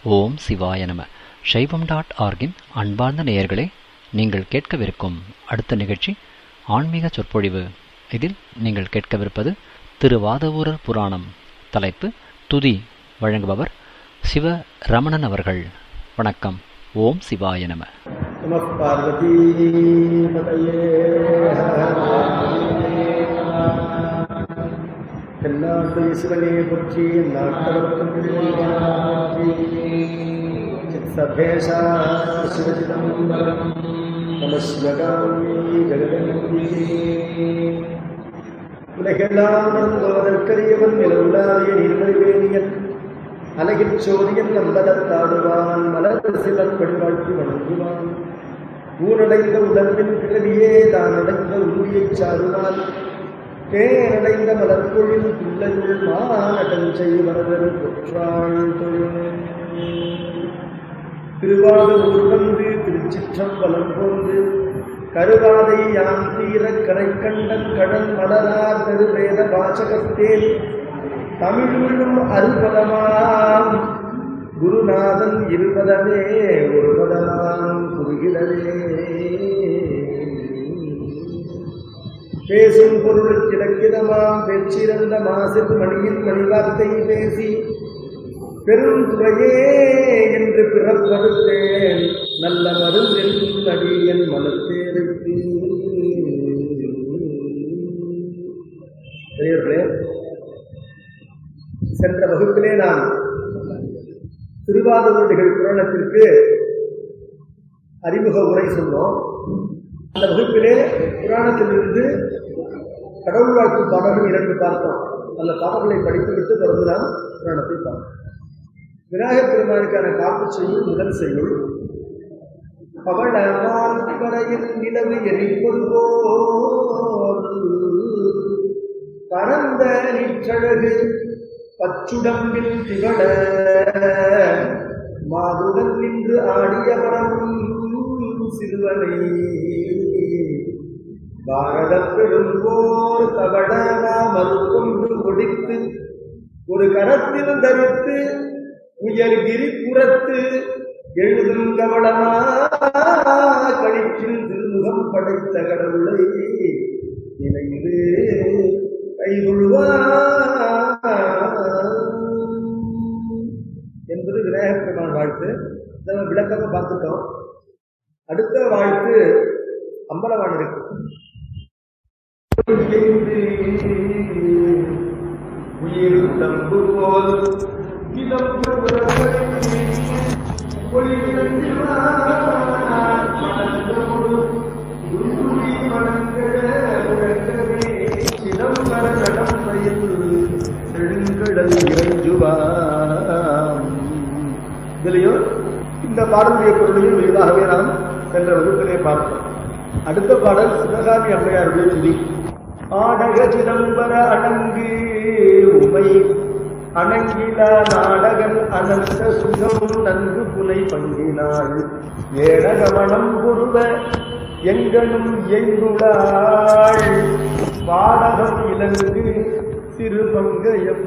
ஓம் சிவாய நம சைவம் டாட் ஆர்கின் அன்பார்ந்த நேயர்களே நீங்கள் கேட்கவிருக்கும் அடுத்த நிகழ்ச்சி ஆன்மீக சொற்பொழிவு இதில் நீங்கள் கேட்கவிருப்பது திருவாதவூரர் புராணம் தலைப்பு துதி வழங்குபவர் சிவ ரமணன் அவர்கள் வணக்கம் ஓம் சிவாய நம नमः पार्वतीपतये தென்னாட்டு சிவனே போற்றி நாட்டவர்க்கும் சபேஷா சிவசிதம்பரம் நம சிவகாமி ஜெகதம்பி உலகெல்லாம் நடந்தோதற்கரியவன் நிலவுலாய நீர்மொழிவேணியன் அலகில் சோதியன் நம்பதத்தாடுவான் மலர் சிலர் படிவாழ்த்தி வணங்குவான் ஊனடைந்த உடம்பின் பிறவியே தான் அடைந்த உருவியைச் சாருவான் தேனடைந்த மலர்பொழில் பிள்ளையுள் மானடன் செய்வரவர் பொற்றாள் தொழும் திருவாரூர் வந்து திருச்சிற்றம்பலம் போந்து கருவாதை யாம் தீர கரை கண்டன் கடன் மலரார் பெருவேத வாசகத்தேன் தமிழுள்ளும் அறுபதமாம் குருநாதன் இருபதமே ஒரு பதமாம் குறுகிடவே பேசும் பொருள் கிழக்கிடமாம் பெற்றிருந்த மாசில் மணியின் மணிவார்த்தை பேசி பெரும் துறையே என்று பிறப்படுத்தேன் நல்ல மருந்தில் அடியன் மனத்தேருக்கு பெரியவர்களே சென்ற வகுப்பிலே நாம் திருவாதூரடிகள் புராணத்திற்கு அறிமுக உரை சொன்னோம் அந்த வகுப்பிலே புராணத்திலிருந்து கடவுள் வாழ்க்கும் பாடல்கள் இரண்டு பார்த்தோம் அந்த பாடல்களை படித்துவிட்டு தொடர்ந்துதான் புராணத்தை பார்த்தோம் விநாயகர் பெருமானுக்கான காப்பு செய்யும் முதல் செய்யுள் பவளமான் வரையில் நிலவு எரிப்பது போல் பரந்த நிற்றழகு பச்சுடம்பில் திகழ மாதுடன் நின்று ஆடிய பரம் சிறுவனை பாரத பெரும்போர் தவழமா மறுக்கொன்று ஒடித்து ஒரு கரத்தில் தரித்து உயர்கிரி புறத்து எழுதும் கவளமா கழிற்றில் திருமுகம் படைத்த கடவுளை நினைந்து என்பது விநாயகர் பெருமான் வாழ்த்து நம்ம விளக்கமா பார்த்துட்டோம் அடுத்த வாழ்த்து அம்பலவான் இருக்கு உயிர் தம்பு போல் சிதம்பர நடப்பையில் நெடுங்கடல் இறஞ்சுவாம் இதுலையும் இந்த பாடலுடைய பொருளையும் விரிவாகவே நாம் சென்ற வகுப்பிலே பார்த்தோம் அடுத்த பாடல் சிவகாமி அம்மையாருடைய துதி ஆடக சிதம்பர அணங்கு உமை அணங்கில நாடகன் அனந்த சுகம் நன்கு புனை பங்கினாள் ஏடகமணம் குருவ எங்கனும் எங்குளாள் பாடகம் இலங்கு திருமங்கயம்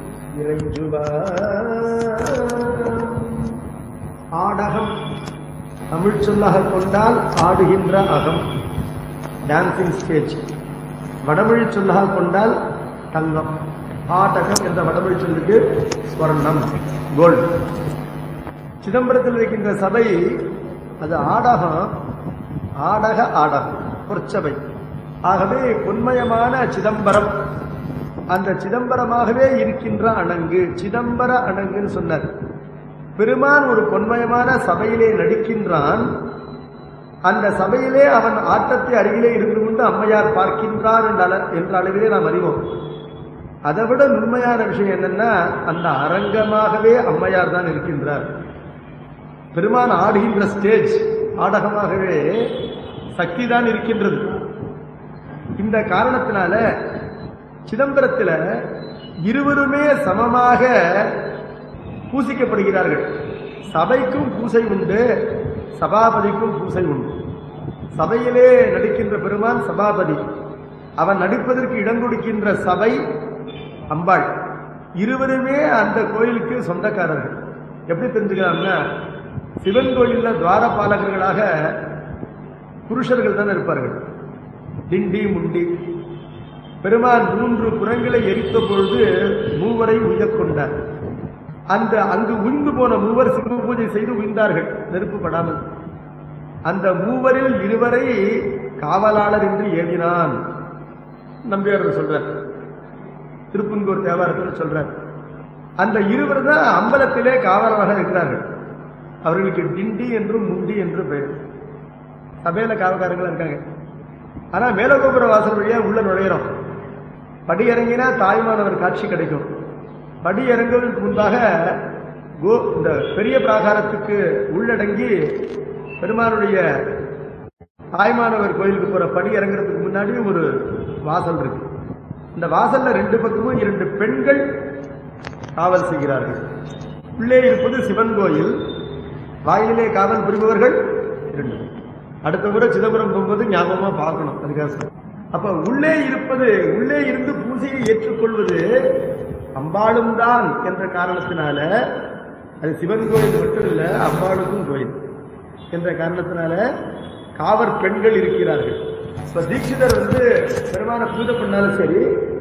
ஆடகம் தமிழ் சொல்லாக கொண்டால் ஆடுகின்ற அகம் டான்சிங் ஸ்டேஜ் வடமொழி சொல்லாக கொண்டால் தங்கம் ஆடகம் என்ற வடமொழி சொல்லுக்கு ஸ்வர்ணம் கோல்டு சிதம்பரத்தில் இருக்கின்ற சபை அது ஆடகம் ஆடக ஆடகம் பொற்சபை ஆகவே பொன்மயமான சிதம்பரம் அந்த சிதம்பரமாகவே இருக்கின்ற அணங்கு சிதம்பர அணங்குன்னு சொன்னார் பெருமான் ஒரு பொன்மயமான சபையிலே நடிக்கின்றான் அந்த சபையிலே அவன் ஆட்டத்தை அருகிலே இருந்து கொண்டு அம்மையார் பார்க்கின்றார் என்ற அளவிலே நாம் அறிவோம் அதை விட உண்மையான விஷயம் என்னன்னா அந்த அரங்கமாகவே அம்மையார் தான் இருக்கின்றார் பெருமான் ஆடுகின்ற ஸ்டேஜ் ஆடகமாகவே சக்தி தான் இருக்கின்றது இந்த காரணத்தினால சிதம்பரத்தில் இருவருமே சமமாக பூசிக்கப்படுகிறார்கள் சபைக்கும் பூசை உண்டு சபாபதிக்கும் பூசை உண்டு சபையிலே நடிக்கின்ற பெருமான் சபாபதி அவன் நடிப்பதற்கு இடம் கொடுக்கின்ற சபை அம்பாள் இருவருமே அந்த கோயிலுக்கு சொந்தக்காரர்கள் எப்படி தெரிஞ்சுக்கலாம்னா சிவன் கோயில்ல துவாரபாலகர்களாக புருஷர்கள் தானே இருப்பார்கள் டிண்டி முண்டி பெருமான் மூன்று புறங்களை எரித்த பொழுது மூவரை உய்யக் கொண்டார் அந்த அங்கு உய்ந்து போன மூவர் சிவ பூஜை செய்து உய்ந்தார்கள் நெருப்பு படாமல் அந்த மூவரில் இருவரை காவலாளர் என்று ஏவினான் நம்பியார் சொல்றார் திருப்பன்கூர் தேவாரத்தில் சொல்றார் அந்த இருவர் தான் அம்பலத்திலே காவலராக இருக்கிறார்கள் அவர்களுக்கு டிண்டி என்றும் முண்டி என்றும் பெயர் சபையில காவல்காரங்களா இருக்காங்க ஆனா மேலகோபுர வாசல் வழியா உள்ள நுழையிறோம் படி இறங்கினா தாய்மானவர் காட்சி கிடைக்கும் படி இறங்குவதற்கு முன்பாக கோ இந்த பெரிய பிராகாரத்துக்கு உள்ளடங்கி பெருமானுடைய தாய்மானவர் கோயிலுக்கு போற படி இறங்குறதுக்கு முன்னாடி ஒரு வாசல் இருக்கு இந்த வாசல்ல ரெண்டு பக்கமும் இரண்டு பெண்கள் காவல் செய்கிறார்கள் உள்ளே இருப்பது சிவன் கோயில் வாயிலே காவல் புரிபவர்கள் இரண்டு பேர். அடுத்த முறை சிதம்பரம் போகும்போது ஞாபகமா பார்க்கணும் அதுக்காக சொல்றேன். அப்ப உள்ளே இருப்பது உள்ளே இருந்து பூஜையை ஏற்றுக்கொள்வது அம்பாளும் தான் என்ற காரணத்தினால அது சிவன் கோயில் மட்டும் இல்ல அம்பாளுக்கும் கோயில் என்ற காரணத்தினால காவற் பெண்கள் இருக்கிறார்கள் இப்ப தீட்சிதர் வந்து பெருமான பூஜை பண்ணாலும் சரி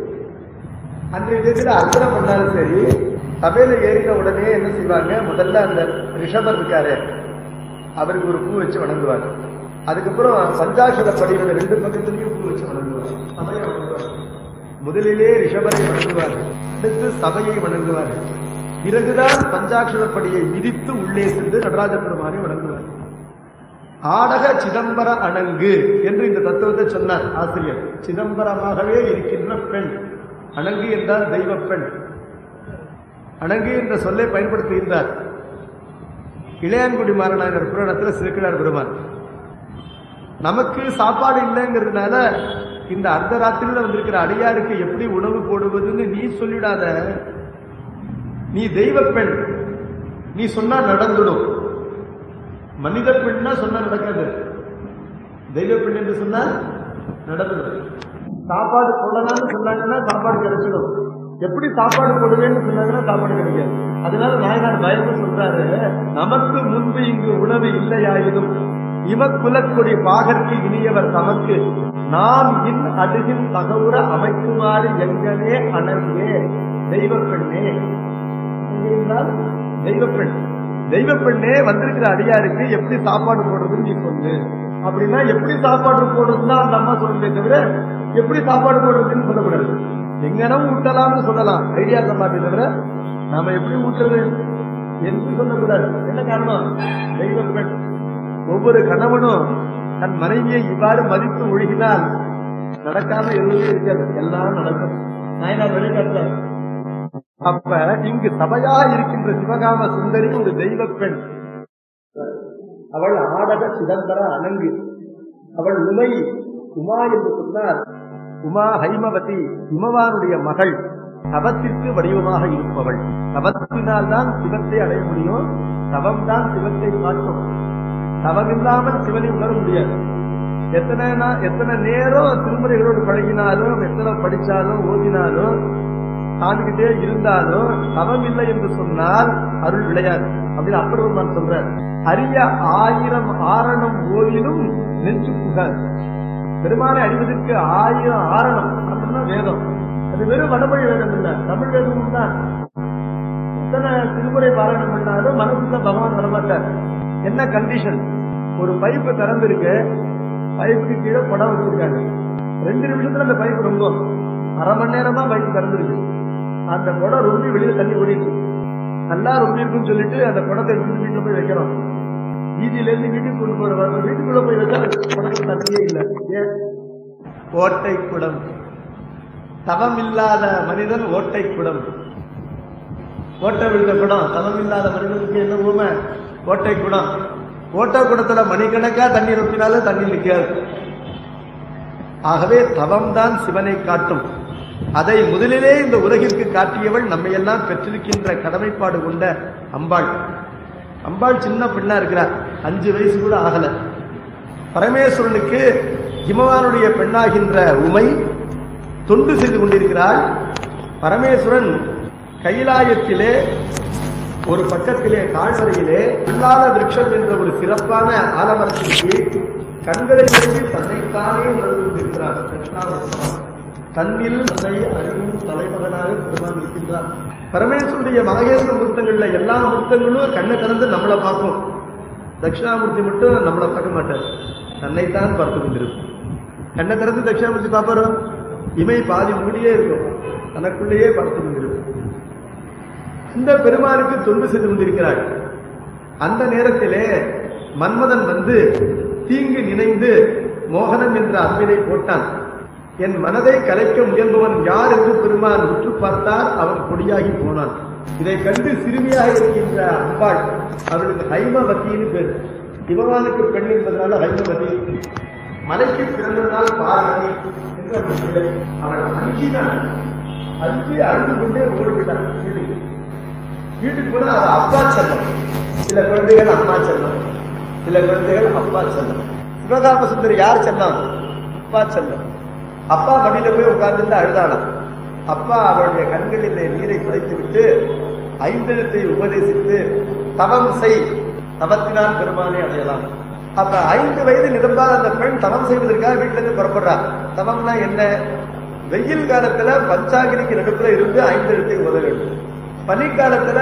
அன்றைய தேதியில அர்ச்சனை பண்ணாலும் சரி சபையில ஏறின உடனே என்ன செய்வாங்க முதல்ல அந்த ரிஷபர் இருக்காரு அவருக்கு ஒரு பூ வச்சு வணங்குவார் அதுக்கப்புறம் பஞ்சாட்சர படியோட ரெண்டு பக்கத்துலயும் பூ வச்சு வணங்குவார் சபையை வணங்குவார் முதலிலே ரிஷபரை வணங்குவார் அடுத்து சபையை வணங்குவார் பிறகுதான் பஞ்சாட்சர படியை விதித்து உள்ளே சென்று நடராஜ பெருமானை வணங்குவார் ஆடக சிதம்பர அணங்கு என்று இந்த தத்துவத்தை சொன்னார் ஆசிரியர் சிதம்பரமாகவே இருக்கின்ற பெண் அணங்கு என்றால் தெய்வ பெண் அணங்கு என்ற சொல்லை பயன்படுத்துகின்றார் இளையான்குடி மாறனாயர் புராணத்தில் சிறுக்கிறார் பெருமான் நமக்கு சாப்பாடு இல்லைங்கிறதுனால இந்த அர்த்த ராத்திரியில வந்திருக்கிற அடியாருக்கு எப்படி உணவு போடுவதுன்னு நீ சொல்லிடாத நீ தெய்வ பெண் நீ சொன்னா நடந்துடும் மனித பெண்ணா சொன்னா நடக்காது தெய்வ பெண் என்று சொன்னா நடந்துடும் சாப்பாடு போடலாம்னு சொன்னாங்கன்னா சாப்பாடு கிடைச்சிடும் எப்படி சாப்பாடு போடுவேன்னு சொன்னாங்கன்னா சாப்பாடு கிடைக்காது அதனால நாயனார் பயந்து சொல்றாரு நமக்கு முன்பு இங்கு உணவு இல்லையாயினும் இவக்குலக்குடி பாகற்கு இனியவர் தமக்கு நாம் இன் அடுகின் தகவுற அமைக்குமாறு எங்கனே அணங்கே தெய்வ பெண்ணே எங்கே இருந்தால் தெய்வ பெண் தெய்வ பெண்ணே வந்திருக்கிற அடியாருக்கு எப்படி சாப்பாடு போடுறதுன்னு நீ சொல்லு அப்படின்னா எப்படி சாப்பாடு போடுறதுன்னா அந்த அம்மா சொல்லுமே தவிர எப்படி சாப்பாடு போடுறதுன்னு சொல்லக்கூடாது எங்கனம் ஊட்டலாம்னு சொல்லலாம் ஐடியா இருக்க மாட்டே தவிர நாம எப்படி ஊட்டுறது என்று சொல்லக்கூடாது என்ன காரணம் தெய்வ பெண் ஒவ்வொரு கணவனும் தன் மனைவியை இவ்வாறு மதித்து ஒழுகினால் நடக்காம எதுவுமே இருக்காது எல்லாம் நடக்கும் நாயனார் வெளிக்காட்டுல அப்ப இங்கு சபையா இருக்கின்ற சிவகாம சுந்தரி ஒரு தெய்வ பெண் அவள் ஆடக சிதம்பர அணங்கு அவள் உமை உமா என்று சொன்னார் உமா ஹைமவதி இமவானுடைய மகள் தவத்திற்கு வடிவமாக இருப்பவள் தவத்தினால் தான் சிவத்தை அடைய முடியும் தவம் தான் சிவத்தை காட்டும் தவம் இல்லாமல் சிவனை உணர முடியாது எத்தனை நா- எத்தனை நேரம் திருமுறைகளோடு பழகினாலும் எத்தனை படிச்சாலும் ஓதினாலும் தான்கிட்டே இருந்தாலும் தவம் இல்லை என்று சொன்னால் அருள் விளையாது அப்படின்னு அப்பர் பெருமான் சொல்றார் அரிய ஆயிரம் ஆரணம் ஓதிலும் நெஞ்சு புகார் பெருமானை அறிவதற்கு ஆயிரம் ஆரணம் அப்படின்னா வேதம் அது வெறும் வடமொழி வேதம் இல்ல தமிழ் வேதமும் தான் எத்தனை திருமுறை பாராயணம் பண்ணாலும் மனசுல பகவான் வரமாட்டார் என்ன கண்டிஷன் ஒரு பைப்பு திறந்திருக்கு பைப்புக்கு கீழே குடம் வச்சிருக்காங்க ரெண்டு நிமிஷத்துல அந்த பைப்பு ரொம்ப அரை மணி நேரமா பைப்பு திறந்திருக்கு அந்த குடம் ரொம்ப வெளியில தண்ணி ஓடிட்டு இருக்கு. நல்லா ரொம்ப இருக்குன்னு சொல்லிட்டு அந்த குடத்தை எடுத்து வீட்டுல போய் வைக்கிறோம் வீதியில இருந்து வீட்டுக்கு கொண்டு போற வீட்டுக்குள்ள போய் வச்சா அந்த குடத்துக்கு தண்ணியே இல்லை ஏன் ஓட்டை குடம் தவம் இல்லாத மனிதன் ஓட்டை குடம் ஓட்டை விழுந்த குடம் தவம் இல்லாத மனிதனுக்கு என்ன ஊமை ஓட்டை குடம் ஓட்டை குடத்துல மணிக்கணக்கா தண்ணி ரொப்பினாலும் தண்ணி நிற்காது ஆகவே தவம் தான் சிவனை காட்டும் அதை முதலிலே இந்த உலகிற்கு காட்டியவள் நம்மையெல்லாம் பெற்றிருக்கின்ற கடமைப்பாடு கொண்ட அம்பாள் அம்பாள் சின்ன பெண்ணா இருக்கிறார் அஞ்சு வயசு கூட ஆகல பரமேஸ்வரனுக்கு இமவானுடைய பெண்ணாகின்ற உமை தொண்டு செய்து கொண்டிருக்கிறாள் பரமேஸ்வரன் கைலாயத்திலே ஒரு பக்கத்திலே கால்வரையிலே அல்லாத விருட்சம் என்ற ஒரு சிறப்பான ஆலமரத்தின் கீழ் கண்களை மூடி தன்னைத்தானே உணர்ந்து கொண்டிருக்கிறார் கிருஷ்ணாவதாரம். தன்னில் தன்னை அறிவும் தலைமகனாக பெருமான் இருக்கின்றார் பரமேஸ்வருடைய மகேஸ்வர மூர்த்தங்கள்ல எல்லா மூர்த்தங்களும் கண்ணை திறந்து நம்மளை பார்ப்போம் தட்சிணாமூர்த்தி மட்டும் நம்மளை பார்க்க மாட்டார் தன்னைத்தான் பார்த்து கொண்டிருக்கும் கண்ணை திறந்து தட்சிணாமூர்த்தி பார்ப்பாரோ இமை பாதி மூடியே இருக்கும் தனக்குள்ளேயே பார்த்து கொண்டிருக்கும் இந்த பெருமானுக்கு தொண்டு செய்து கொண்டிருக்கிறார் அந்த நேரத்திலே மன்மதன் வந்து தீங்கு நினைந்து மோகனம் என்ற அம்பினை போட்டான் என் மனதை கலைக்க முயல்பவன் யார் என்று பெருமான் உற்று பார்த்தார் அவன் கொடியாகி போனான் இதை கண்டு சிறுமியாக இருக்கின்ற அம்பாள் அவளுக்கு ஹைமவதின்னு பேர் சிவவானுக்கு பெண் என்பதனால ஹைமவதி மலைக்கு பிறந்ததால் பார்வதி என்று அவள் பிள்ளை. அவள் அஞ்சினான் அஞ்சு அழுது கொண்டே ஓடிவிட்டான் வீட்டுக்கு வீட்டுக்கு போனா அது அப்பா செல்லம் சில குழந்தைகள் அம்மா செல்லம் சில குழந்தைகள் அப்பா செல்லம் சிவகாம சுந்தரி யார் செல்லம் அப்பா செல்லம் அப்பா மடியில போய் உட்கார்ந்துட்டு அழுதாளாம் அப்பா அவளுடைய கண்களிலே நீரை குறைத்து விட்டு ஐந்தெழுத்தை உபதேசித்து தவம் செய் தவத்தினால் பெருமானை அடையலாம் அப்ப ஐந்து வயது நிரம்பாத அந்த பெண் தவம் செய்வதற்காக வீட்டுல இருந்து புறப்படுறா தவம்னா என்ன வெயில் காலத்துல பஞ்சாகிரிக்கு நடுப்புல இருந்து ஐந்தெழுத்தை உதவ வேண்டும் பனிக்காலத்துல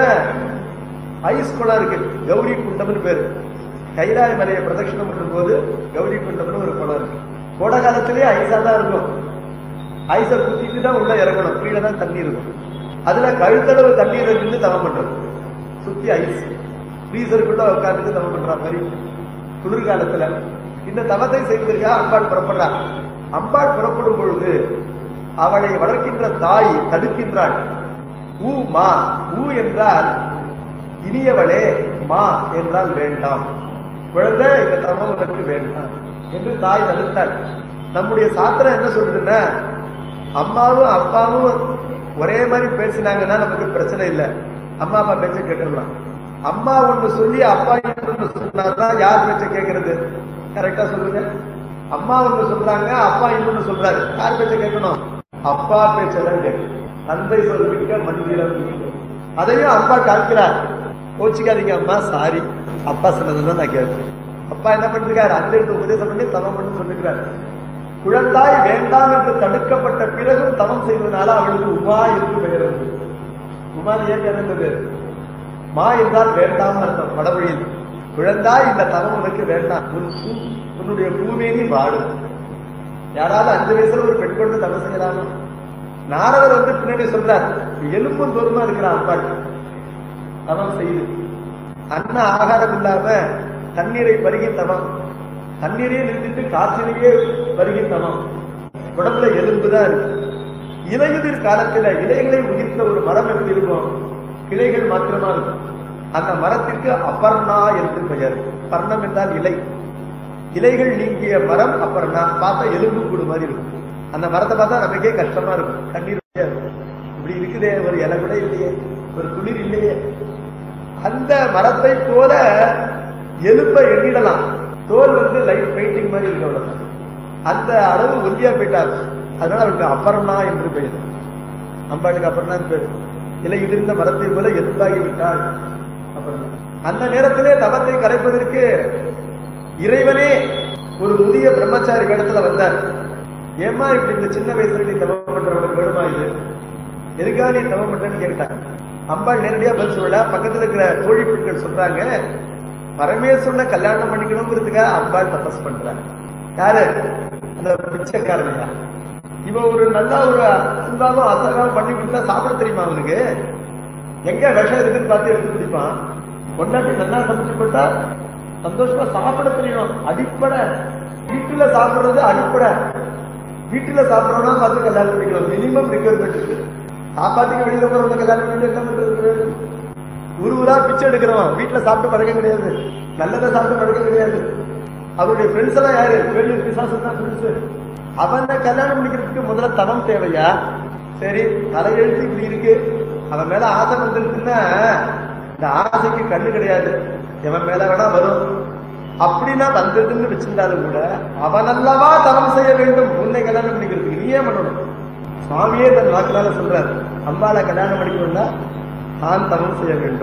ஐஸ் குளம் இருக்கு கௌரி குண்டம்னு பேரு கைலாய மலையை பிரதட்சிணம் பண்ணும் போது கௌரி குண்டம்னு ஒரு குளம் இருக்கு கோடை காலத்திலேயே ஐஸா தான் இருக்கும் ஐஸை குத்திட்டு தான் உள்ள இறங்கணும் கீழே தான் தண்ணி இருக்கும் அதுல கழுத்தளவு தண்ணீர் இருந்து தவம் பண்றது சுத்தி ஐஸ் ஃப்ரீசருக்குள்ள உட்கார்ந்து தவம் பண்ற மாதிரி குளிர்காலத்துல இந்த தவத்தை செய்வதற்காக அம்பாள் புறப்படுறா அம்பாள் புறப்படும் பொழுது அவளை வளர்க்கின்ற தாய் தடுக்கின்றாள் ஊ மா ஊ என்றால் இனியவளே மா என்றால் வேண்டாம் குழந்தை இந்த தவம் உனக்கு வேண்டாம் என்று தாய் தடுத்தாள் நம்முடைய சாத்திரம் என்ன சொல்றதுன்னா அம்மாவும் அப்பாவும் ஒரே மாதிரி பேசினாங்கன்னா நமக்கு பிரச்சனை இல்லை அம்மா அப்பா பேச்ச கேட்டுடலாம் அம்மா ஒண்ணு சொல்லி அப்பா ஒண்ணு சொன்னாதான் யார் பேச்ச கேட்கறது கரெக்டா சொல்லுங்க அம்மா ஒண்ணு சொல்றாங்க அப்பா இன்னொன்னு சொல்றாரு யார் பேச்ச கேட்கணும் அப்பா பேச்சதான் கேட்கணும் தந்தை சொல்லிக்க மந்திரம் அதையும் அப்பா காக்கிறார் கோச்சிக்காதீங்க அம்மா சாரி அப்பா சொன்னதுதான் நான் கேட்கிறேன் அப்பா என்ன பண்ணிருக்காரு அந்த எடுத்து உபதேசம் பண்ணி தவம் பண்ணி சொல்லிருக்காரு குழந்தாய் வேண்டாம் என்று தடுக்கப்பட்ட பிறகும் தவம் செய்வதனால அவளுக்கு உமா என்று பெயர் வந்தது உமா ஏன் இறந்தது மா என்றால் வேண்டாம் அர்த்தம் வடமொழியில் குழந்தாய் இந்த தவம் உனக்கு வேண்டாம் உன் பூ- உன்னுடைய பூமேனி வாடும் யாராவது அஞ்சு வயசுல ஒரு பெண் கொண்டு தவம் செய்யலாமா நாரதர் வந்து பின்னாடி சொல்றார் எலும்பும் தோறுமா இருக்கிறான் அப்பாள் தவம் செய்து அன்ன ஆகாரம் இல்லாம தண்ணீரை பருகி தவம் தண்ணீரையே நிறுத்திட்டு காற்றிலேயே பருகி தவம் உடம்புல எலும்புதான் இருக்கு இலையுதிர் காலத்துல இலைகளை உதிர்த்த ஒரு மரம் எப்படி இருக்கும் கிளைகள் மாத்திரமா இருக்கும் அந்த மரத்திற்கு அபர்ணா என்று பெயர் பர்ணம் என்றால் இலை இலைகள் நீங்கிய மரம் அபர்ணா பார்த்தா எலும்பு கூடு மாதிரி இருக்கும் அந்த மரத்தை பார்த்தா நமக்கே கஷ்டமா இருக்கும் தண்ணீர் முடியாது. இப்படி இருக்குதே ஒரு இலை கூட இல்லையே ஒரு குளிர் இல்லையே அந்த மரத்தை போல எலும்பை எண்ணிடலாம் தோல் வந்து லைட் பெயிண்டிங் மாதிரி இருக்கு அவ்வளவுதான் அந்த அளவு ஒல்லியா போயிட்டார் அதனால அவருக்கு அப்பர்ணா என்று பெயர் அம்பாளுக்கு அப்பர்ணா பேர் இலை இருந்த மரத்தை போல எலும்பாகி விட்டாள் அப்பர்ணா அந்த நேரத்திலே தவத்தை கரைப்பதற்கு இறைவனே ஒரு முதிய பிரம்மச்சாரி இடத்துல வந்தார் ஏமா இப்படி இந்த சின்ன வயசுல நீ தவம் பண்றவனுக்கு வேணுமா இது எதுக்காக நீ தவம் பண்றேன்னு கேட்டாங்க அம்பாள் நேரடியா பதில் சொல்லல பக்கத்துல இருக்கிற தோழி பெண்கள் சொல்றாங்க பரமேஸ்வரனை கல்யாணம் பண்ணிக்கணுங்கிறதுக்காக அம்பாள் தபஸ் பண்றாங்க யாரு அந்த பிச்சைக்காரங்க இவன் ஒரு நல்ல ஒரு அன்பாலும் அசகாலும் பண்ணி கொடுத்தா சாப்பிட தெரியுமா அவனுக்கு எங்க விஷம் இருக்குன்னு பார்த்து எடுத்து குடிப்பான் கொண்டாட்டி நல்லா சமைச்சு போட்டா சந்தோஷமா சாப்பிட தெரியணும் அடிப்படை வீட்டுல சாப்பிடுறது அடிப்படை வீட்டுல சாப்பிடறோம்னா பார்த்து கல்யாணம் பண்ணிக்கலாம் மினிமம் ரிக்வயர்மெண்ட் இருக்கு சாப்பாட்டுக்கு வெளியில போறவங்க கல்யாணம் பண்ணி என்ன பண்றது ஒரு ஊரா பிச்சை எடுக்கிறவன் வீட்டுல சாப்பிட்டு பழக்கம் கிடையாது நல்லதை சாப்பிட்டு பழக்கம் கிடையாது அவருடைய ஃப்ரெண்ட்ஸ் எல்லாம் யாரு வெளியூர் பிசாசு தான் ஃப்ரெண்ட்ஸ் அவனை கல்யாணம் பண்ணிக்கிறதுக்கு முதல்ல தனம் தேவையா சரி தலையெழுத்து இப்படி இருக்கு அவன் மேல ஆசை வந்துருக்குன்னா இந்த ஆசைக்கு கண்ணு கிடையாது எவன் மேல வேணா வரும் அப்படின்னா வந்ததுன்னு வச்சிருந்தாலும் கூட அவன் அல்லவா தவம் செய்ய வேண்டும் உன்னை கல்யாணம் பண்ணிக்கிறதுக்கு நீயே பண்ணணும் சுவாமியே தன் வாக்குனால சொல்றார் அம்பால கல்யாணம் பண்ணிக்கணும்னா தான் தவம் செய்ய வேண்டும்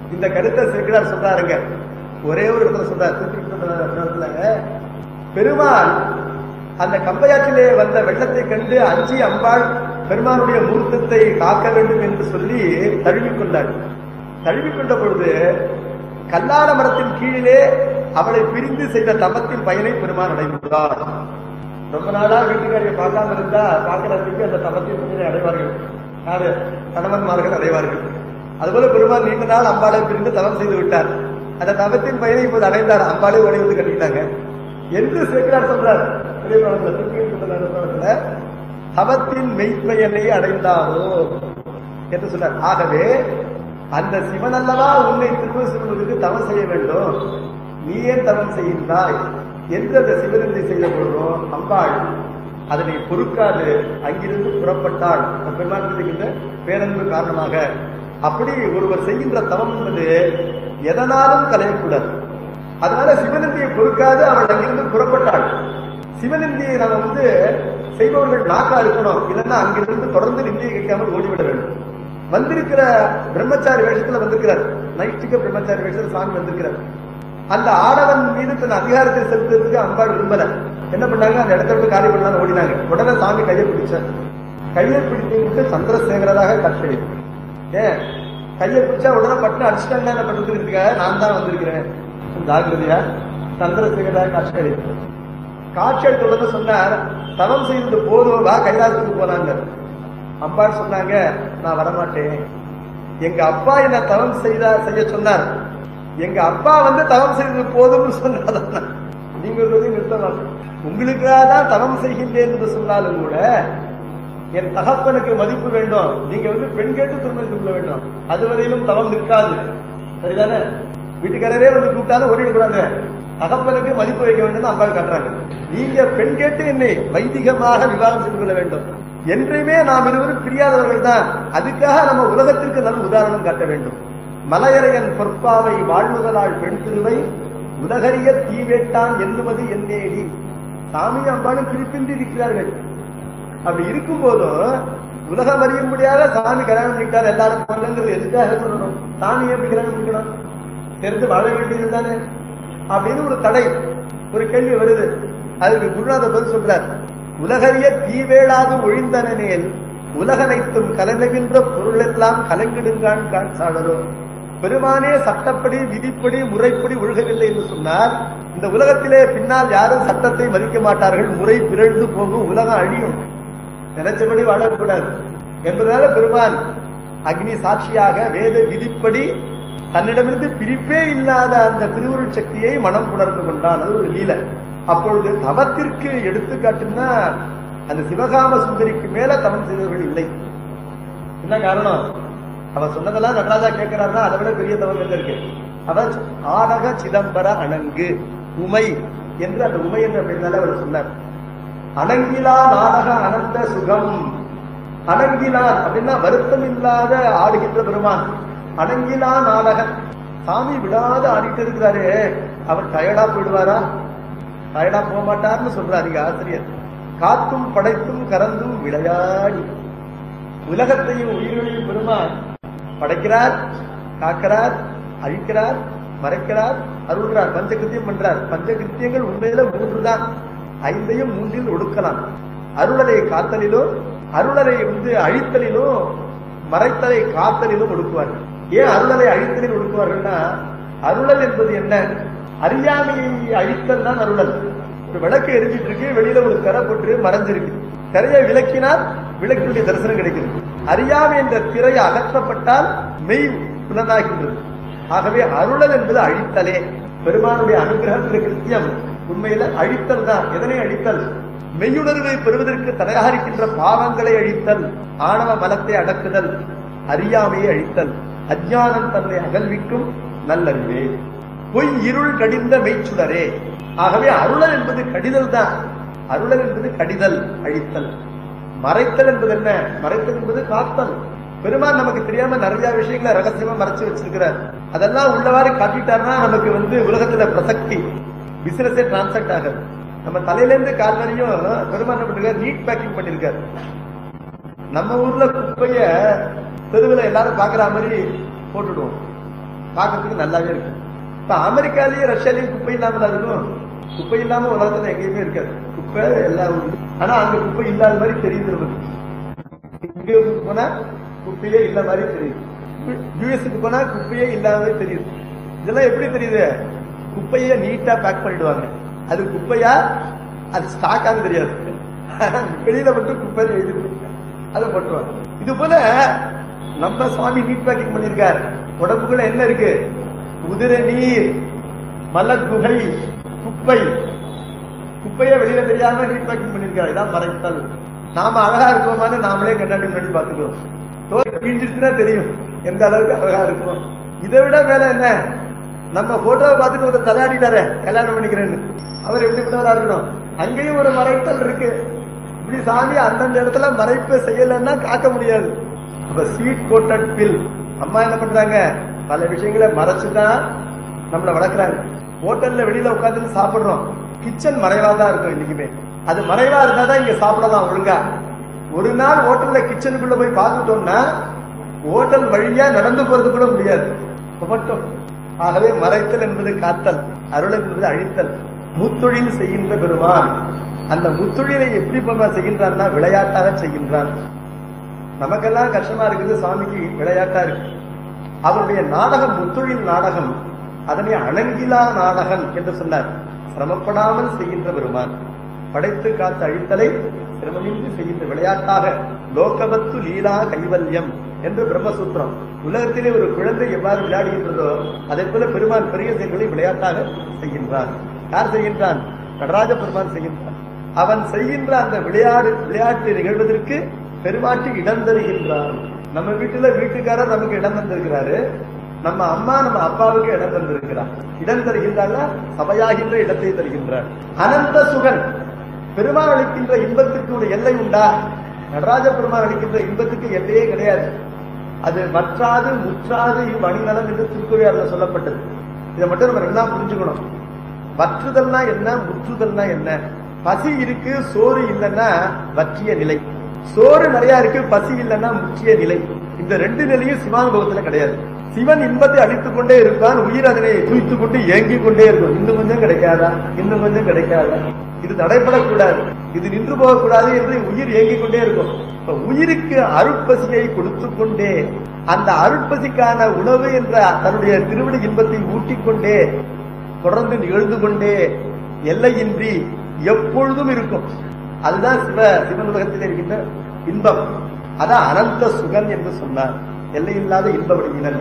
இந்த கருத்தை சேர்க்கிறார் சொல்றாருங்க ஒரே ஒரு இடத்துல சொல்றார் திருப்பி பெருமாள் அந்த கம்பையாற்றிலே வந்த வெள்ளத்தை கண்டு அஞ்சி அம்பாள் பெருமானுடைய மூர்த்தத்தை காக்க வேண்டும் என்று சொல்லி தழுவிக்கொண்டாள் தழுவிக்கொண்ட பொழுது கல்லால மரத்தின் கீழிலே அவளை பிரிந்து செய்த தமத்தின் பயனை பெருமான் அடைந்தார் ரொம்ப நாளா வீட்டுக்காரியை பார்க்காம இருந்தா பார்க்கறதுக்கு அந்த தமத்தின் பயனை அடைவார்கள் யாரு கணவன்மார்கள் அடைவார்கள் அதுபோல பெருமான் நீண்ட நாள் அம்பாளை பிரிந்து தவம் செய்து விட்டார் அந்த தவத்தின் பயனை இப்போது அடைந்தார் அம்பாளை உடை வந்து கட்டிட்டாங்க என்று சேர்க்கிறார் சொல்றார் பெரிய புராணத்துல, திருப்பியும் சொல்றார் புராணத்துல, தவத்தின் மெய்ப்பயனை அடைந்தாரோ என்று சொன்னார் ஆகவே அந்த சிவன் அல்லவா உன்னை திரும்ப சொல்வதற்கு தவம் செய்ய வேண்டும் நீ ஏன் தவம் செய்கின்றாய் என்று அந்த சிவனந்தை செய்த பொழுதும் அம்பாள் அதனை பொறுக்காது அங்கிருந்து புறப்பட்டாள் அந்த பெருமாள் இருக்கின்ற பேரன்பு காரணமாக அப்படி ஒருவர் செய்கின்ற தவம் என்பது எதனாலும் கலையக்கூடாது அதனால சிவனந்தியை பொறுக்காது அவள் அங்கிருந்து புறப்பட்டாள் சிவனந்தியை நம்ம வந்து செய்பவர்கள் நாக்கா இருக்கணும் இல்லைன்னா அங்கிருந்து தொடர்ந்து நிந்தியை கேட்காமல் ஓடிவிட வேண்டும் வந்திருக்கிற பிரம்மச்சாரி வேஷத்துல வந்திருக்கிறார் நைஷ்டிக பிரம்மச்சாரி வேஷத்துல சாமி வந்திருக்கிறார் அந்த ஆடவன் மீது தன் அதிகாரத்தை செலுத்துறதுக்கு அம்பாள் விரும்பல என்ன பண்ணாங்க அந்த இடத்த விட்டு காலி பண்ணலாம் ஓடினாங்க உடனே சாமி கையை பிடிச்சார் கையை பிடித்து விட்டு சந்திரசேகரராக கட்டளை ஏன் கையை பிடிச்சா உடனே பட்டு அடிச்சுட்டாங்க என்ன பண்றதுக்கு நான் தான் வந்திருக்கிறேன் ஜாகிரதையா சந்திரசேகரராக காட்சி அளித்து காட்சி அளித்த உடனே சொன்னார் தவம் செய்தது போதும் வா கைலாசத்துக்கு போனாங்க அம்பாள் சொன்னாங்க நான் வரமாட்டேன் எங்க அப்பா என்ன தவம் செய்தா செய்ய சொன்னார் எங்க அப்பா வந்து தவம் செய்தது போதும்னு சொன்னாதான் நீங்க சொல்றது நிறுத்தலாம் உங்களுக்காக தான் தவம் செய்கின்றேன் என்று சொன்னாலும் கூட என் தகப்பனுக்கு மதிப்பு வேண்டும் நீங்க வந்து பெண் கேட்டு திருமணம் கொள்ள வேண்டும் அதுவரையிலும் தவம் நிற்காது சரிதானே வீட்டுக்காரரே வந்து கூப்பிட்டாலும் ஓடிடக்கூடாது தகப்பனுக்கு மதிப்பு வைக்க வேண்டும் அம்பாள் காட்டுறாங்க நீங்க பெண் கேட்டு என்னை வைதிகமாக விவாகம் செய்து கொள்ள வேண்டும் என்றுமே நாம் இருவரும் பிரியாதவர்கள் தான் அதுக்காக நம்ம உலகத்திற்கு நல்ல உதாரணம் காட்ட வேண்டும் மலையரையன் பொற்பாவை வாழ்வுதலாள் பெண் திருவை உலகறிய தீவேட்டான் எண்ணுவது என்னேடி சாமி அம்பாளும் பிரிப்பின்றி இருக்கிறார்கள் அப்படி இருக்கும் போதும் உலகம் அறியும்படியாக சாமி கல்யாணம் பண்ணிட்டார் எல்லாரும் பண்ணங்கிறது எதுக்காக சொல்லணும் சாமி எப்படி கல்யாணம் பண்ணிக்கணும் தெரிந்து வாழ வேண்டியது தானே அப்படின்னு ஒரு தடை ஒரு கேள்வி வருது அதுக்கு குருநாதர் பதில் சொல்றார் உலகறிய தீவேளாது ஒழிந்தனேல் உலகனைத்தும் கலந்துகின்ற பொருள் எல்லாம் கலங்கிடுங்கான் கான் சாடரோ பெருமானே சட்டப்படி விதிப்படி முறைப்படி ஒழுகவில்லை என்று சொன்னார் இந்த உலகத்திலே பின்னால் யாரும் சட்டத்தை மதிக்க மாட்டார்கள் முறை பிறழ்ந்து போகும் உலகம் அழியும் நினைச்சபடி வாழக்கூடாது என்பதனால பெருமான் அக்னி சாட்சியாக வேத விதிப்படி தன்னிடமிருந்து பிரிப்பே இல்லாத அந்த திருவுருள் சக்தியை மனம் புணர்ந்து கொண்டான் அது ஒரு லீலை அப்பொழுது தவத்திற்கு எடுத்துக்காட்டுன்னா அந்த சிவகாம சுந்தரிக்கு மேல தவம் செய்தவர்கள் இல்லை என்ன காரணம் அவன் சொன்னதெல்லாம் நடராஜா கேட்கிறாருன்னா அதை விட பெரிய தவம் எங்க இருக்கு அவன் ஆனக சிதம்பர அணங்கு உமை என்று அந்த உமை என்று அப்படின்னால அவர் சொன்னார் அணங்கிலா நாடக அனந்த சுகம் அணங்கிலான் அப்படின்னா வருத்தம் இல்லாத ஆடுகின்ற பெருமான் அணங்கிலா நாடகம் சாமி விடாத ஆடிட்டு இருக்கிறாரு அவர் டயர்டா போயிடுவாரா டயர்டா போக மாட்டார்னு சொல்றாரு இங்க ஆசிரியர் காத்தும் படைத்தும் கறந்தும் விளையாடி உலகத்தையும் உயிர்களையும் பெருமான் படைக்கிறார் காக்கிறார் அழிக்கிறார் மறைக்கிறார் அருள்கிறார் பஞ்சகிருத்தியம் பண்றார் பஞ்சகிருத்தியங்கள் உண்மையில மூன்று தான் ஐந்தையும் மூன்றில் ஒடுக்கலாம் அருளரை காத்தலிலும் அருளரை வந்து அழித்தலிலும் மறைத்தலை காத்தலிலும் ஒடுக்குவார்கள் ஏன் அருளரை அழித்தலில் ஒடுக்குவார்கள்னா அருளல் என்பது என்ன அறியாமையை அழித்தல் தான் அருளல் ஒரு விளக்கு எரிஞ்சிட்டு இருக்கு வெளியில ஒரு திரை போட்டு மறைஞ்சிருக்கு திரையை விளக்கினால் விளக்கினுடைய தரிசனம் கிடைக்கிறது அறியாமை என்ற திரை அகற்றப்பட்டால் மெய் புலனாகின்றது ஆகவே அருளல் என்பது அழித்தலே பெருமானுடைய அனுகிரகம் என்ற கிருத்தியம் உண்மையில அழித்தல் தான் எதனை அழித்தல் மெய்யுணர்வை பெறுவதற்கு தடையாக இருக்கின்ற பாவங்களை அழித்தல் ஆணவ மலத்தை அடக்குதல் அறியாமையை அழித்தல் அஜ்ஞானம் தன்னை அகல்விக்கும் நல்லறிவே பொய் இருள் கடிந்த மெய்ச்சுடரே ஆகவே அருளல் என்பது கடிதல் தான் அருளல் என்பது கடிதல் அழித்தல் மறைத்தல் என்பது என்ன மறைத்தல் என்பது காத்தல் பெருமான் நமக்கு தெரியாம நிறைய விஷயங்களை ரகசியமா மறைச்சு வச்சிருக்கிறார் அதெல்லாம் உள்ளவாறு காட்டிட்டாருன்னா நமக்கு வந்து உலகத்துல பிரசக்தி பிசினஸே டிரான்சாக்ட் ஆகாது நம்ம தலையில இருந்து கால் வரையும் பெருமான் என்ன பண்ணிருக்காரு நீட் பேக்கிங் பண்ணிருக்காரு நம்ம ஊர்ல குப்பைய தெருவில் எல்லாரும் பாக்குற மாதிரி போட்டுடுவோம் பார்க்கறதுக்கு நல்லாவே இருக்கு இப்ப அமெரிக்காலயும் ரஷ்யாலயும் குப்பை இல்லாமல இருக்கும் குப்பை இல்லாம உலகத்துல எங்கேயுமே இருக்காது குப்பை எல்லாம் உண்டு ஆனா அங்க குப்பை இல்லாத மாதிரி தெரியுது நமக்கு இங்க போனா குப்பையே இல்ல மாதிரி தெரியுது யூஎஸ்க்கு போனா குப்பையே இல்லாத மாதிரி தெரியுது இதெல்லாம் எப்படி தெரியுது குப்பைய நீட்டா பேக் பண்ணிடுவாங்க அது குப்பையா அது ஸ்டாக்கான்னு தெரியாது வெளியில மட்டும் குப்பை எழுதி அதை போட்டுருவாங்க இது போல நம்ம சுவாமி நீட் பேக்கிங் பண்ணிருக்காரு உடம்புக்குள்ள என்ன இருக்கு உதிர நீர் மலக்குகை குப்பை குப்பையை வெளியில தெரியாம நீட் பேக்கிங் பண்ணிருக்காரு இதான் மறைத்தல் நாம அழகா இருக்கோமான்னு நாமளே கண்ணாடி முன்னாடி பாத்துக்கிறோம் தோல் கிழிஞ்சிருச்சுன்னா தெரியும் எந்த அளவுக்கு அழகா இருக்கும் இதை விட மேல என்ன நம்ம போட்டோவை பார்த்துட்டு ஒரு தலையாடிட்டாரு கல்யாணம் பண்ணிக்கிறேன்னு அவர் எப்படிப்பட்டவரா இருக்கணும் அங்கேயும் ஒரு மறைத்தல் இருக்கு இப்படி சாமி அந்தந்த இடத்துல மறைப்பு செய்யலைன்னா காக்க முடியாது அப்ப சீட் கோட்டட் பில் அம்மா என்ன பண்றாங்க பல விஷயங்களை மறைச்சுதான் நம்மள வளர்க்குறாங்க ஹோட்டல்ல வெளியில உட்காந்து சாப்பிடுறோம் கிச்சன் மறைவா தான் இருக்கும் இன்னைக்குமே அது மறைவா இருந்தா தான் இங்க சாப்பிடலாம் ஒழுங்கா ஒரு நாள் ஹோட்டல்ல கிச்சனுக்குள்ள போய் பார்த்துட்டோம்னா ஹோட்டல் வழியா நடந்து போறது கூட முடியாது மட்டும் ஆகவே மறைத்தல் என்பது காத்தல் அருள் என்பது அழித்தல் முத்தொழில் செய்கின்ற பெருமான் அந்த முத்தொழிலை எப்படி பெருமான் செய்கின்றான்னா விளையாட்டாக செய்கின்றான் நமக்கெல்லாம் கஷ்டமா இருக்குது சாமிக்கு விளையாட்டா இருக்கு அவருடைய நாடகம் முத்தொழில் நாடகம் அதனை அணங்கிலா நாடகம் என்று சொன்னார் சிரமப்படாமல் செய்கின்ற பெருமான் படைத்து காத்த அழித்தலை சிரமமின்றி செய்கின்ற விளையாட்டாக லோகவத்து லீலா கைவல்யம் என்று பிரம்மசூத்திரம் உலகத்திலே ஒரு குழந்தை எவ்வாறு விளையாடுகின்றதோ அதே போல பெருமான் பெரிய செயல்களை விளையாட்டாக செய்கின்றான் யார் செய்கின்றான் நடராஜ பெருமான் செய்கின்றான் அவன் செய்கின்ற அந்த விளையாடு விளையாட்டு நிகழ்வதற்கு பெருமாட்டி இடம் தருகின்றான் நம்ம வீட்டுல வீட்டுக்காரர் நமக்கு இடம் தந்திருக்கிறாரு நம்ம அம்மா நம்ம அப்பாவுக்கு இடம் தந்திருக்கிறார் இடம் தருகின்றார் சபையாகின்ற இடத்தை தருகின்றார் அனந்த சுகன் பெருமாள் அளிக்கின்ற இன்பத்திற்கு ஒரு எல்லை உண்டா நடராஜ பெருமாள் அளிக்கின்ற இன்பத்துக்கு எல்லையே கிடையாது அது மற்றாது முற்றாது இவ்வணிநலம் என்று திருக்குறையாளர் சொல்லப்பட்டது இதை மட்டும் நம்ம நல்லா புரிஞ்சுக்கணும் வற்றுதல்னா என்ன முற்றுதல்னா என்ன பசி இருக்கு சோறு இல்லைன்னா வற்றிய நிலை சோறு நிறைய இருக்கு பசி இல்லைன்னா முக்கிய நிலை இந்த ரெண்டு நிலையும் சிவானுபவத்துல கிடையாது சிவன் இன்பத்தை அளித்துக் கொண்டே இருப்பான் உயிர் அதனை தூய்த்துக் கொண்டு ஏங்கிக் கொண்டே இருக்கும் இன்னும் கொஞ்சம் கிடைக்காதா இன்னும் கொஞ்சம் கிடைக்காதா இது தடைப்படக்கூடாது இது நின்று போகக்கூடாது என்று உயிர் ஏங்கிக் கொண்டே இருக்கும் இப்ப உயிருக்கு அருட்பசியை கொடுத்து கொண்டே அந்த அருட்பசிக்கான உணவு என்ற தன்னுடைய திருவிடி இன்பத்தை ஊட்டிக் கொண்டே தொடர்ந்து நிகழ்ந்து கொண்டே எல்லையின்றி எப்பொழுதும் இருக்கும் அதுதான் சிவ சிவன் உலகத்தில் இருக்கின்ற இன்பம் அதான் அனந்த சுகன் என்று சொன்னார் எல்லையில்லாத இன்ப வடிவினல்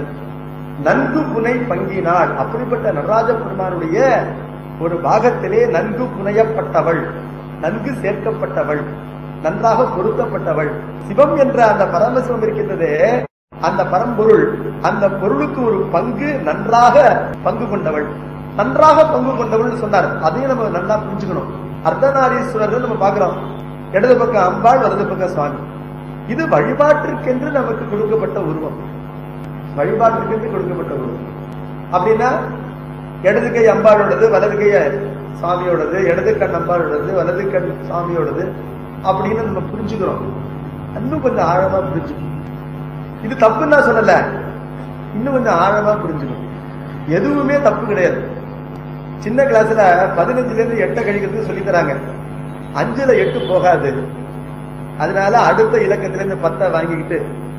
நன்கு புனை பங்கினாள் அப்படிப்பட்ட நடராஜ பெருமானுடைய ஒரு பாகத்திலே நன்கு புனையப்பட்டவள் நன்கு சேர்க்கப்பட்டவள் நன்றாக பொருத்தப்பட்டவள் சிவம் என்ற அந்த பரமசிவம் இருக்கின்றதே அந்த பரம்பொருள் அந்த பொருளுக்கு ஒரு பங்கு நன்றாக பங்கு கொண்டவள் நன்றாக பங்கு கொண்டவள் சொன்னார் அதையும் நம்ம நல்லா புரிஞ்சுக்கணும் அர்த்தநாரீஸ்வரர்கள் நம்ம பார்க்கிறோம் இடது பக்கம் அம்பாள் வலது பக்கம் சுவாமி இது வழிபாட்டிற்கென்று நமக்கு கொடுக்கப்பட்ட உருவம் வழிபாட்டிற்கென்று கொடுக்கப்பட்ட உருவம் அப்படின்னா இடது கை அம்பாளோடது வலது கை சாமியோடது இடது கண் அம்பாளோடது வலது கண் சாமியோடது அப்படின்னு நம்ம புரிஞ்சுக்கிறோம் இன்னும் கொஞ்சம் ஆழமா புரிஞ்சுக்கணும் இது தப்புன்னு நான் சொல்லல இன்னும் கொஞ்சம் ஆழமா புரிஞ்சுக்கணும் எதுவுமே தப்பு கிடையாது சின்ன கிளாஸ்ல பதினஞ்சுல இருந்து எட்ட கழிக்கிறதுக்கு சொல்லி தராங்க அஞ்சுல எட்டு போகாது அதனால அடுத்த இலக்கத்துல இருந்து பத்தை வாங்கிக்கிட்டு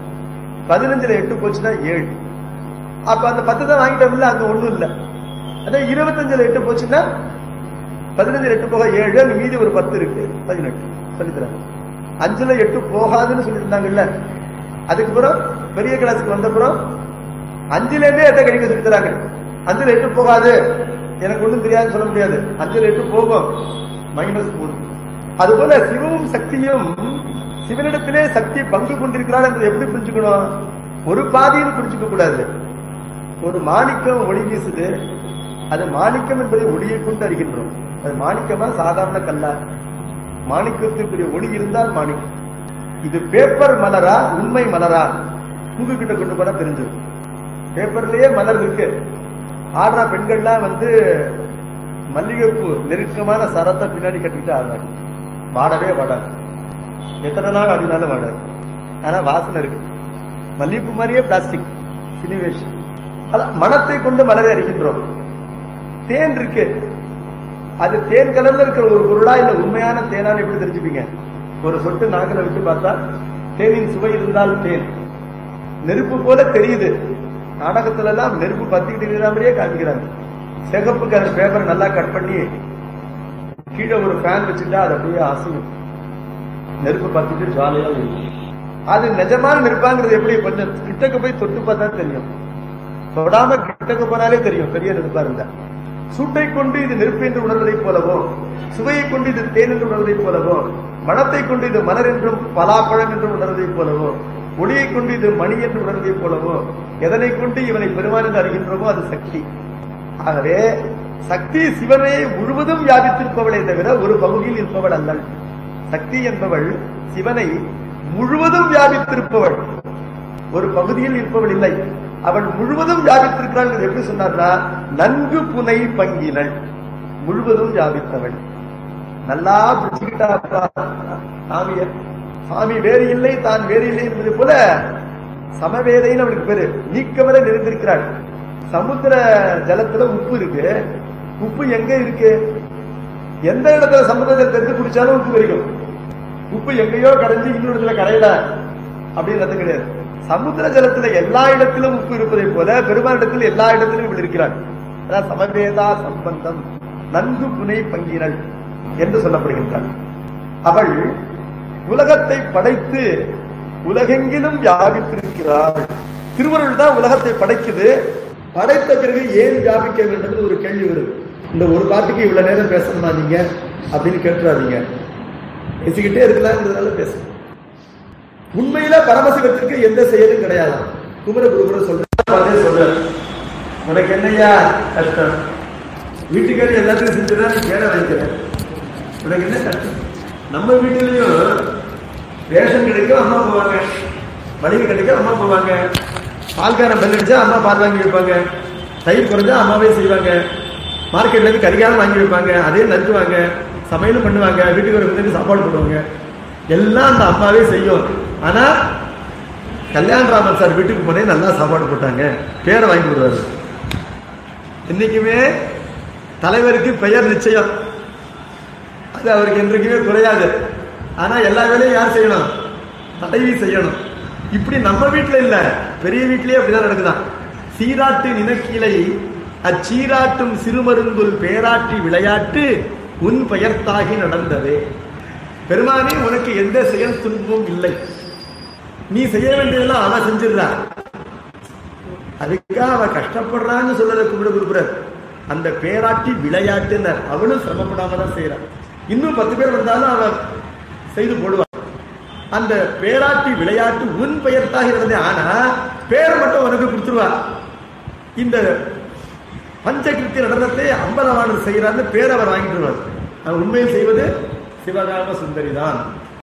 பதினஞ்சுல எட்டு போச்சுன்னா ஏழு அப்ப அந்த பத்து தான் வாங்கிட்டோம்ல அங்க ஒண்ணும் இல்ல அதே இருபத்தஞ்சுல எட்டு போச்சுன்னா பதினஞ்சுல எட்டு போக ஏழு அங்க மீதி ஒரு பத்து இருக்கு பதினெட்டு சொல்லித்தராங்க அஞ்சுல எட்டு போகாதுன்னு சொல்லிட்டு இருந்தாங்கல்ல அதுக்கப்புறம் பெரிய கிளாஸுக்கு வந்தப்புறம் அஞ்சுல இருந்தே எட்ட கழிக்க சொல்லி தராங்க அஞ்சுல எட்டு போகாது எனக்கு ஒண்ணும் தெரியாதுன்னு சொல்ல முடியாது அஞ்சுல எட்டு போகும் மைனஸ் மூணு அதுபோல சிவமும் சக்தியும் சிவனிடத்திலே சக்தி பங்கு கொண்டிருக்கிறார் என்று எப்படி புரிஞ்சுக்கணும் ஒரு பாதியில் புரிஞ்சுக்க கூடாது ஒரு மாணிக்கம் ஒளி வீசுது அது மாணிக்கம் என்பதை ஒளியை கொண்டு அறிகின்றோம் அது மாணிக்கமா சாதாரண கல்லா மாணிக்கத்திற்குரிய ஒளி இருந்தால் மாணிக்கம் இது பேப்பர் மலரா உண்மை மலரா தூக்கு கிட்ட கொண்டு போனா தெரிஞ்சிடும் பேப்பர்லயே மலர் இருக்கு ஆடுற பெண்கள்லாம் வந்து மல்லிகைப்பூ நெருக்கமான சரத்தை பின்னாடி கட்டிட்டு ஆடுறாங்க வாடவே வாடாது எத்தனை நாள் ஆடினாலும் வாடாது ஆனா வாசனை இருக்கு மல்லிகைப்பூ மாதிரியே பிளாஸ்டிக் சினிவேஷன் அதான் மனத்தை கொண்டு மலரை அறிகின்றோம் தேன் இருக்கு அது தேன் கலர்ல இருக்கிற ஒரு பொருளா இல்ல உண்மையான தேனான்னு எப்படி தெரிஞ்சுப்பீங்க ஒரு சொட்டு நாக்கில விட்டு பார்த்தா தேனின் சுவை இருந்தால் தேன் நெருப்பு போல தெரியுது நாடகத்துல எல்லாம் நெருப்பு பத்திக்கிட்டு இருக்கிற மாதிரியே காமிக்கிறாங்க சிகப்பு கலர் பேப்பர் நல்லா கட் பண்ணி கீழே ஒரு ஃபேன் வச்சுட்டா அது அப்படியே அசையும் நெருப்பு பத்திட்டு ஜாலியா இருக்கும் அது நிஜமான நெருப்பாங்கிறது எப்படி கொஞ்சம் கிட்டக்க போய் தொட்டு பார்த்தா தெரியும் தொடாம கிட்டக்க போனாலே தெரியும் பெரிய நெருப்பா இருந்தா சூட்டை கொண்டு இது நெருப்பு என்று உணர்வதைப் போலவோ சுவையை கொண்டு இது தேன் என்று உணர்வதைப் போலவோ மனத்தை கொண்டு இது மலர் என்றும் பலாப்பழம் என்றும் உணர்வதைப் போலவோ ஒளியை கொண்டு இது மணி என்று உணர்வதைப் போலவோ எதனை கொண்டு இவனை பெருமான் என்று அறிகின்றோமோ அது சக்தி ஆகவே சக்தி சிவனை முழுவதும் வியாபித்திருப்பவளே தவிர ஒரு பகுதியில் இருப்பவள் அல்லள் சக்தி என்பவள் சிவனை முழுவதும் வியாபித்திருப்பவள் ஒரு பகுதியில் இருப்பவள் இல்லை அவள் முழுவதும் வியாபித்திருக்கிறாள் என்று எப்படி சொன்னார்னா நன்கு புனை பங்கினள் முழுவதும் வியாபித்தவள் நல்லா பிடிச்சுக்கிட்டா சாமிய சாமி வேறு இல்லை தான் வேறு இல்லை என்பது போல சமவேதைன்னு அவளுக்கு பேரு நீக்கவரை நிறைந்திருக்கிறாள் சமுத்திர ஜலத்துல உப்பு இருக்கு உப்பு எங்க இருக்கு எந்த இடத்துல சமுத்திர ஜலத்தை எடுத்து குடிச்சாலும் உப்பு கிடைக்கும் உப்பு எங்கேயோ கடைஞ்சு இன்னொரு இடத்துல கரையல அப்படின்றது கிடையாது சமுத்திர ஜலத்துல எல்லா இடத்திலும் உப்பு இருப்பதை போல பெருமானிடத்தில் எல்லா இடத்திலும் இவள் இருக்கிறாள் அதான் சமவேதா சம்பந்தம் நன்கு புனை பங்கினள் என்று சொல்லப்படுகின்றாள் அவள் உலகத்தை படைத்து உலகெங்கிலும் வியாபித்திருக்கிறாள் திருவருள் தான் உலகத்தை படைக்குது படைத்த பிறகு ஏன் வியாபிக்க வேண்டும் ஒரு கேள்வி வருது இந்த ஒரு பாட்டுக்கு இவ்வளவு நேரம் பேசணுமா நீங்க அப்படின்னு கேட்டுறாதீங்க பேசிக்கிட்டே இருக்கலாம்ன்றதுனால பேசணும் உண்மையில பரமசிவத்திற்கு எந்த செயலும் கிடையாது குமரகுருபுர சொல்ற சொல்ற உனக்கு என்னையா கஷ்டம் வீட்டுக்காரி எல்லாத்தையும் செஞ்சுதான் நீ கேட வைக்கிறேன் உனக்கு என்ன கஷ்டம் நம்ம வீட்டுலயும் ரேஷன் கிடைக்கும் அம்மா போவாங்க மளிகை கிடைக்கும் அம்மா போவாங்க பால்காரன் பெல் அடிச்சா அம்மா பால் வாங்கி வைப்பாங்க தயிர் குறைஞ்சா அம்மாவே செய்வாங்க மார்க்கெட்ல இருந்து கரிகாலம் வாங்கி வைப்பாங்க அதே நறுக்குவாங்க சமையலும் பண்ணுவாங்க வீட்டுக்கு வர சாப்பாடு போடுவாங்க எல்லாம் அந்த அம்மாவே செய்யும் ஆனா கல்யாணராமன் சார் வீட்டுக்கு போனே நல்லா சாப்பாடு போட்டாங்க பேரை வாங்கி கொடுவாரு இன்னைக்குமே தலைவருக்கு பெயர் நிச்சயம் அது அவருக்கு என்றைக்குமே குறையாது ஆனா எல்லா வேலையும் யார் செய்யணும் தலைவி செய்யணும் இப்படி நம்ம வீட்டுல இல்ல பெரிய வீட்லயே அப்படிதான் நடக்குதான் சீராட்டு நினக்கிளை அச்சீராட்டும் சிறுமருங்குல் பேராட்டி விளையாட்டு உன் பெயர்த்தாகி நடந்தது பெருமானே உனக்கு எந்த செயல் துன்பமும் இல்லை நீ செய்ய வேண்டியதெல்லாம் அவ செஞ்சிடுறா அதுக்காக அவ கஷ்டப்படுறான்னு சொல்லல கும்பிட குருபுரர் அந்த பேராட்டி விளையாட்டுனர் அவளும் சிரமப்படாம தான் செய்யறான் இன்னும் பத்து பேர் வந்தாலும் அவ செய்து போடுவான் அந்த பேராட்டி விளையாட்டு உன் பெயர்த்தாக இருந்தது ஆனா பேர் மட்டும் உனக்கு கொடுத்துருவா இந்த பஞ்சகிருத்திய நடனத்தை அம்பலவாணர் செய்யறான்னு பேர் அவர் வாங்கிட்டு வருவார் அவர் உண்மையில் செய்வது சிவகாம சுந்தரி தான்